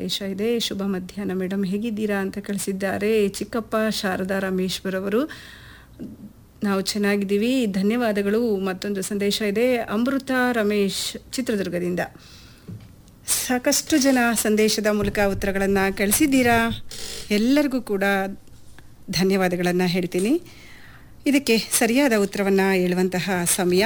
ಸಂದೇಶ ಇದೆ ಶುಭ ಮಧ್ಯಾಹ್ನ ಮೇಡಮ್ ಹೇಗಿದ್ದೀರಾ ಅಂತ ಕಳಿಸಿದ್ದಾರೆ ಚಿಕ್ಕಪ್ಪ ಶಾರದಾ ರಾಮೇಶ್ವರ್ ಅವರು ನಾವು ಚೆನ್ನಾಗಿದ್ದೀವಿ ಧನ್ಯವಾದಗಳು ಮತ್ತೊಂದು ಸಂದೇಶ ಇದೆ ಅಮೃತ ರಮೇಶ್ ಚಿತ್ರದುರ್ಗದಿಂದ ಸಾಕಷ್ಟು ಜನ ಸಂದೇಶದ ಮೂಲಕ ಉತ್ತರಗಳನ್ನು ಕಳಿಸಿದ್ದೀರಾ ಎಲ್ಲರಿಗೂ ಕೂಡ ಧನ್ಯವಾದಗಳನ್ನು ಹೇಳ್ತೀನಿ ಇದಕ್ಕೆ ಸರಿಯಾದ ಉತ್ತರವನ್ನು ಹೇಳುವಂತಹ ಸಮಯ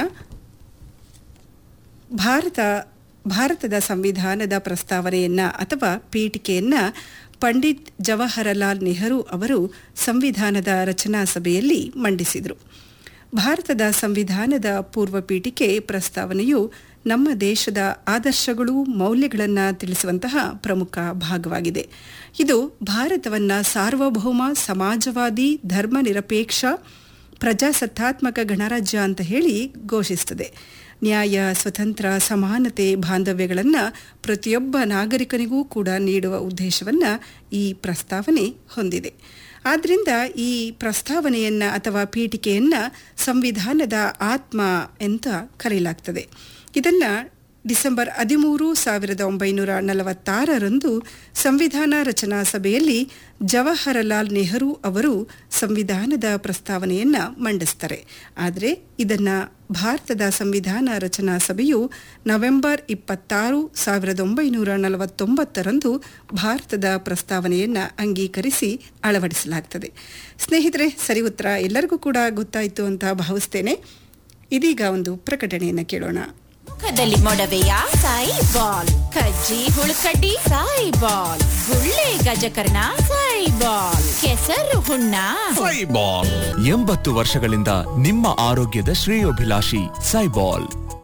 ಭಾರತ ಭಾರತದ ಸಂವಿಧಾನದ ಪ್ರಸ್ತಾವನೆಯನ್ನು ಅಥವಾ ಪೀಠಿಕೆಯನ್ನು ಪಂಡಿತ್ ಜವಾಹರಲಾಲ್ ನೆಹರು ಅವರು ಸಂವಿಧಾನದ ರಚನಾ ಸಭೆಯಲ್ಲಿ ಮಂಡಿಸಿದರು ಭಾರತದ ಸಂವಿಧಾನದ ಪೂರ್ವ ಪೀಠಿಕೆ ಪ್ರಸ್ತಾವನೆಯು ನಮ್ಮ ದೇಶದ ಆದರ್ಶಗಳು ಮೌಲ್ಯಗಳನ್ನು ತಿಳಿಸುವಂತಹ ಪ್ರಮುಖ ಭಾಗವಾಗಿದೆ ಇದು ಭಾರತವನ್ನು ಸಾರ್ವಭೌಮ ಸಮಾಜವಾದಿ ಧರ್ಮನಿರಪೇಕ್ಷ ಪ್ರಜಾಸತ್ತಾತ್ಮಕ ಗಣರಾಜ್ಯ ಅಂತ ಹೇಳಿ ಘೋಷಿಸುತ್ತದೆ ನ್ಯಾಯ ಸ್ವತಂತ್ರ ಸಮಾನತೆ ಬಾಂಧವ್ಯಗಳನ್ನು ಪ್ರತಿಯೊಬ್ಬ ನಾಗರಿಕನಿಗೂ ಕೂಡ ನೀಡುವ ಉದ್ದೇಶವನ್ನು ಈ ಪ್ರಸ್ತಾವನೆ ಹೊಂದಿದೆ ಆದ್ದರಿಂದ ಈ ಪ್ರಸ್ತಾವನೆಯನ್ನು ಅಥವಾ ಪೀಠಿಕೆಯನ್ನು ಸಂವಿಧಾನದ ಆತ್ಮ ಅಂತ ಕರೆಯಲಾಗ್ತದೆ ಇದನ್ನು ಡಿಸೆಂಬರ್ ಹದಿಮೂರು ಸಾವಿರದ ಒಂಬೈನೂರ ನಲವತ್ತಾರರಂದು ಸಂವಿಧಾನ ರಚನಾ ಸಭೆಯಲ್ಲಿ ಜವಾಹರಲಾಲ್ ನೆಹರು ಅವರು ಸಂವಿಧಾನದ ಪ್ರಸ್ತಾವನೆಯನ್ನು ಮಂಡಿಸ್ತಾರೆ ಆದರೆ ಇದನ್ನು ಭಾರತದ ಸಂವಿಧಾನ ರಚನಾ ಸಭೆಯು ನವೆಂಬರ್ ಇಪ್ಪತ್ತಾರು ಸಾವಿರದ ಒಂಬೈನೂರ ನಲವತ್ತೊಂಬತ್ತರಂದು ಭಾರತದ ಪ್ರಸ್ತಾವನೆಯನ್ನು ಅಂಗೀಕರಿಸಿ ಅಳವಡಿಸಲಾಗ್ತದೆ ಸ್ನೇಹಿತರೆ ಸರಿ ಉತ್ತರ ಎಲ್ಲರಿಗೂ ಕೂಡ ಗೊತ್ತಾಯಿತು ಅಂತ ಭಾವಿಸ್ತೇನೆ ಇದೀಗ ಒಂದು ಪ್ರಕಟಣೆಯನ್ನು ಕೇಳೋಣ ಮುಖದಲ್ಲಿ ಮೊಡವೆಯ ಸಾಯಿ ಬಾಲ್ ಕಜ್ಜಿ ಹುಳುಕಡ್ಡಿ ಸಾಯಿ ಬಾಲ್ ಗುಳ್ಳೆ ಗಜಕರ್ಣ ಸಾಯಿ ಬಾಲ್ ಕೆಸರು ಹುಣ್ಣ ಸೈಬಾಲ್ ಎಂಬತ್ತು ವರ್ಷಗಳಿಂದ ನಿಮ್ಮ ಆರೋಗ್ಯದ ಶ್ರೇಯೋಭಿಲಾಷಿ ಸೈಬಾಲ್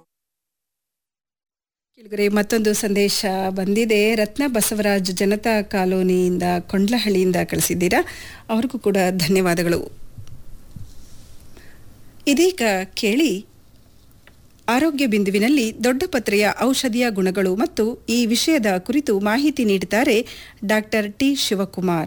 ಕೆಲವರೆ ಮತ್ತೊಂದು ಸಂದೇಶ ಬಂದಿದೆ ರತ್ನ ಬಸವರಾಜ್ ಜನತಾ ಕಾಲೋನಿಯಿಂದ ಕೊಂಡ್ಲಹಳ್ಳಿಯಿಂದ ಕಳಿಸಿದ್ದೀರಾ ಅವ್ರಿಗೂ ಕೂಡ ಧನ್ಯವಾದಗಳು ಇದೀಗ ಕೇಳಿ ಆರೋಗ್ಯ ಬಿಂದುವಿನಲ್ಲಿ ದೊಡ್ಡ ಪತ್ರೆಯ ಔಷಧಿಯ ಗುಣಗಳು ಮತ್ತು ಈ ವಿಷಯದ ಕುರಿತು ಮಾಹಿತಿ ನೀಡಿದ್ದಾರೆ ಡಾಕ್ಟರ್ ಟಿ ಶಿವಕುಮಾರ್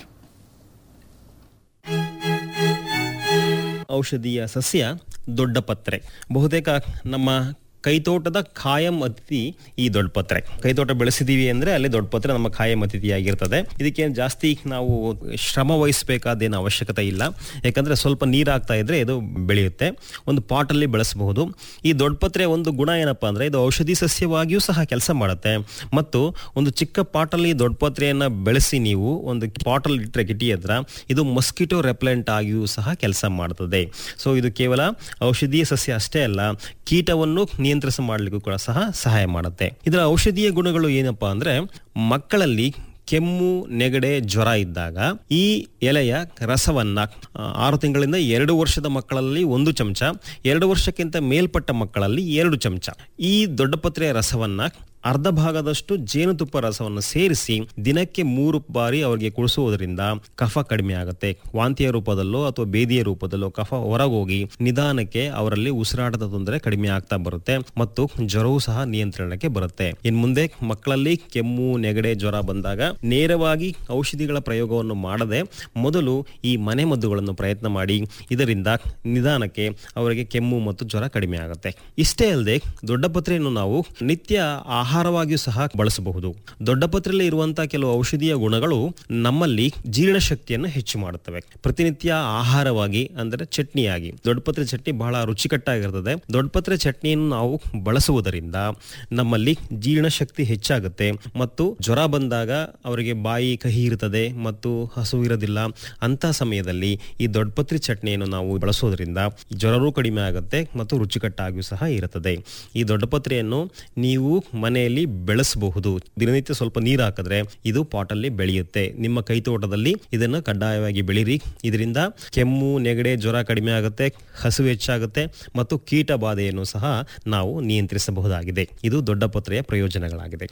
ಔಷಧೀಯ ಸಸ್ಯ ದೊಡ್ಡ ಪತ್ರೆ ಬಹುತೇಕ ನಮ್ಮ ಕೈತೋಟದ ಖಾಯಂ ಅತಿಥಿ ಈ ದೊಡ್ಡ ಪತ್ರೆ ಕೈತೋಟ ಬೆಳೆಸಿದೀವಿ ಅಂದ್ರೆ ಅಲ್ಲಿ ದೊಡ್ಡ ಪತ್ರೆ ನಮ್ಮ ಖಾಯಂ ಅತಿಥಿಯಾಗಿರ್ತದೆ ಇದಕ್ಕೆ ಜಾಸ್ತಿ ನಾವು ಶ್ರಮ ವಹಿಸಬೇಕಾದೇನು ಅವಶ್ಯಕತೆ ಇಲ್ಲ ಯಾಕಂದ್ರೆ ಸ್ವಲ್ಪ ನೀರು ಹಾಕ್ತಾ ಇದ್ರೆ ಇದು ಬೆಳೆಯುತ್ತೆ ಒಂದು ಪಾಟಲ್ಲಿ ಬೆಳೆಸಬಹುದು ಈ ದೊಡ್ಡ ಪತ್ರೆ ಒಂದು ಗುಣ ಏನಪ್ಪಾ ಅಂದ್ರೆ ಇದು ಔಷಧಿ ಸಸ್ಯವಾಗಿಯೂ ಸಹ ಕೆಲಸ ಮಾಡುತ್ತೆ ಮತ್ತು ಒಂದು ಚಿಕ್ಕ ಪಾಟಲ್ಲಿ ದೊಡ್ಡ ಪತ್ರೆಯನ್ನ ಬೆಳೆಸಿ ನೀವು ಒಂದು ಪಾಟಲ್ಲಿ ಇಟ್ಟರೆ ಕಿಟಿ ಹತ್ರ ಇದು ಮಸ್ಕಿಟೋ ರೆಪ್ಲೆಂಟ್ ಆಗಿಯೂ ಸಹ ಕೆಲಸ ಮಾಡ್ತದೆ ಸೊ ಇದು ಕೇವಲ ಔಷಧೀಯ ಸಸ್ಯ ಅಷ್ಟೇ ಅಲ್ಲ ಕೀಟವನ್ನು ನಿಯಂತ್ರಿಸ ಮಾಡಲಿಕ್ಕೂ ಕೂಡ ಸಹ ಸಹಾಯ ಮಾಡುತ್ತೆ ಇದರ ಔಷಧೀಯ ಗುಣಗಳು ಏನಪ್ಪಾ ಅಂದ್ರೆ ಮಕ್ಕಳಲ್ಲಿ ಕೆಮ್ಮು ನೆಗಡೆ ಜ್ವರ ಇದ್ದಾಗ ಈ ಎಲೆಯ ರಸವನ್ನ ಆ, ಆರು ತಿಂಗಳಿಂದ ಎರಡು ವರ್ಷದ ಮಕ್ಕಳಲ್ಲಿ ಒಂದು ಚಮಚ ಎರಡು ವರ್ಷಕ್ಕಿಂತ ಮೇಲ್ಪಟ್ಟ ಮಕ್ಕಳಲ್ಲಿ ಎರಡು ಚಮಚ ಈ ದೊಡ್ಡ ಪತ್ರೆಯ ರಸವನ್ನ ಅರ್ಧ ಭಾಗದಷ್ಟು ಜೇನುತುಪ್ಪ ರಸವನ್ನು ಸೇರಿಸಿ ದಿನಕ್ಕೆ ಮೂರು ಬಾರಿ ಅವರಿಗೆ ಕುಡಿಸುವುದರಿಂದ ಕಫ ಕಡಿಮೆ ಆಗುತ್ತೆ ವಾಂತಿಯ ರೂಪದಲ್ಲೋ ಅಥವಾ ಬೇದಿಯ ರೂಪದಲ್ಲೋ ಕಫ ಹೊರಗೋಗಿ ನಿಧಾನಕ್ಕೆ ಅವರಲ್ಲಿ ಉಸಿರಾಟದ ತೊಂದರೆ ಕಡಿಮೆ ಆಗ್ತಾ ಬರುತ್ತೆ ಮತ್ತು ಜ್ವರವೂ ಸಹ ನಿಯಂತ್ರಣಕ್ಕೆ ಬರುತ್ತೆ ಇನ್ ಮುಂದೆ ಮಕ್ಕಳಲ್ಲಿ ಕೆಮ್ಮು ನೆಗಡೆ ಜ್ವರ ಬಂದಾಗ ನೇರವಾಗಿ ಔಷಧಿಗಳ ಪ್ರಯೋಗವನ್ನು ಮಾಡದೆ ಮೊದಲು ಈ ಮನೆ ಮದ್ದುಗಳನ್ನು ಪ್ರಯತ್ನ ಮಾಡಿ ಇದರಿಂದ ನಿಧಾನಕ್ಕೆ ಅವರಿಗೆ ಕೆಮ್ಮು ಮತ್ತು ಜ್ವರ ಕಡಿಮೆ ಆಗುತ್ತೆ ಇಷ್ಟೇ ಅಲ್ಲದೆ ದೊಡ್ಡ ಪತ್ರೆಯನ್ನು ನಾವು ನಿತ್ಯ ಆಹಾರವಾಗಿಯೂ ಸಹ ಬಳಸಬಹುದು ದೊಡ್ಡ ಪತ್ರೆಯಲ್ಲಿ ಇರುವಂತಹ ಕೆಲವು ಔಷಧೀಯ ಗುಣಗಳು ನಮ್ಮಲ್ಲಿ ಜೀರ್ಣಶಕ್ತಿಯನ್ನು ಹೆಚ್ಚು ಮಾಡುತ್ತವೆ ಪ್ರತಿನಿತ್ಯ ಆಹಾರವಾಗಿ ಅಂದರೆ ಚಟ್ನಿಯಾಗಿ ದೊಡ್ಡ ಪತ್ರೆ ಚಟ್ನಿ ಬಹಳ ರುಚಿಕಟ್ಟಾಗಿರ್ತದೆ ದೊಡ್ಡ ಪತ್ರೆ ಚಟ್ನಿಯನ್ನು ನಾವು ಬಳಸುವುದರಿಂದ ನಮ್ಮಲ್ಲಿ ಜೀರ್ಣಶಕ್ತಿ ಹೆಚ್ಚಾಗುತ್ತೆ ಮತ್ತು ಜ್ವರ ಬಂದಾಗ ಅವರಿಗೆ ಬಾಯಿ ಕಹಿ ಇರುತ್ತದೆ ಮತ್ತು ಹಸು ಇರೋದಿಲ್ಲ ಅಂತ ಸಮಯದಲ್ಲಿ ಈ ದೊಡ್ಡ ಪತ್ರೆ ಚಟ್ನಿಯನ್ನು ನಾವು ಬಳಸೋದ್ರಿಂದ ಜ್ವರವೂ ಕಡಿಮೆ ಆಗುತ್ತೆ ಮತ್ತು ರುಚಿಕಟ್ಟಾಗಿಯೂ ಸಹ ಇರುತ್ತದೆ ಈ ದೊಡ್ಡ ಪತ್ರೆಯನ್ನು ನೀವು ಮನೆಯಲ್ಲಿ ಬೆಳೆಸಬಹುದು ದಿನನಿತ್ಯ ಸ್ವಲ್ಪ ನೀರು ಹಾಕಿದ್ರೆ ಇದು ಪಾಟಲ್ಲಿ ಬೆಳೆಯುತ್ತೆ ನಿಮ್ಮ ಕೈತೋಟದಲ್ಲಿ ಇದನ್ನು ಕಡ್ಡಾಯವಾಗಿ ಬೆಳೀರಿ ಇದರಿಂದ ಕೆಮ್ಮು ನೆಗಡೆ ಜ್ವರ ಕಡಿಮೆ ಆಗುತ್ತೆ ಹಸಿವು ಹೆಚ್ಚಾಗುತ್ತೆ ಮತ್ತು ಕೀಟ ಬಾಧೆಯನ್ನು ಸಹ ನಾವು ನಿಯಂತ್ರಿಸಬಹುದಾಗಿದೆ ಇದು ದೊಡ್ಡ ಪತ್ರೆಯ ಪ್ರಯೋಜನಗಳಾಗಿದೆ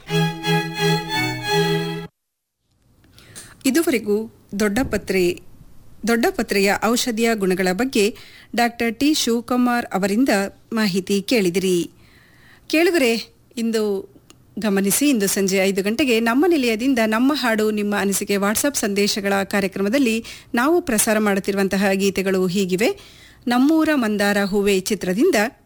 ಇದುವರೆಗೂ ದೊಡ್ಡ ಪತ್ರೆ ದೊಡ್ಡ ಪತ್ರೆಯ ಔಷಧಿಯ ಗುಣಗಳ ಬಗ್ಗೆ ಡಾಕ್ಟರ್ ಟಿ ಶಿವಕುಮಾರ್ ಅವರಿಂದ ಮಾಹಿತಿ ಕೇಳಿದಿರಿ ಕೇಳುಗರೆ ಇಂದು ಗಮನಿಸಿ ಇಂದು ಸಂಜೆ ಐದು ಗಂಟೆಗೆ ನಮ್ಮ ನಿಲಯದಿಂದ ನಮ್ಮ ಹಾಡು ನಿಮ್ಮ ಅನಿಸಿಕೆ ವಾಟ್ಸಪ್ ಸಂದೇಶಗಳ ಕಾರ್ಯಕ್ರಮದಲ್ಲಿ ನಾವು ಪ್ರಸಾರ ಮಾಡುತ್ತಿರುವಂತಹ ಗೀತೆಗಳು ಹೀಗಿವೆ ನಮ್ಮೂರ ಮಂದಾರ ಹೂವೆ ಚಿತ್ರದಿಂದ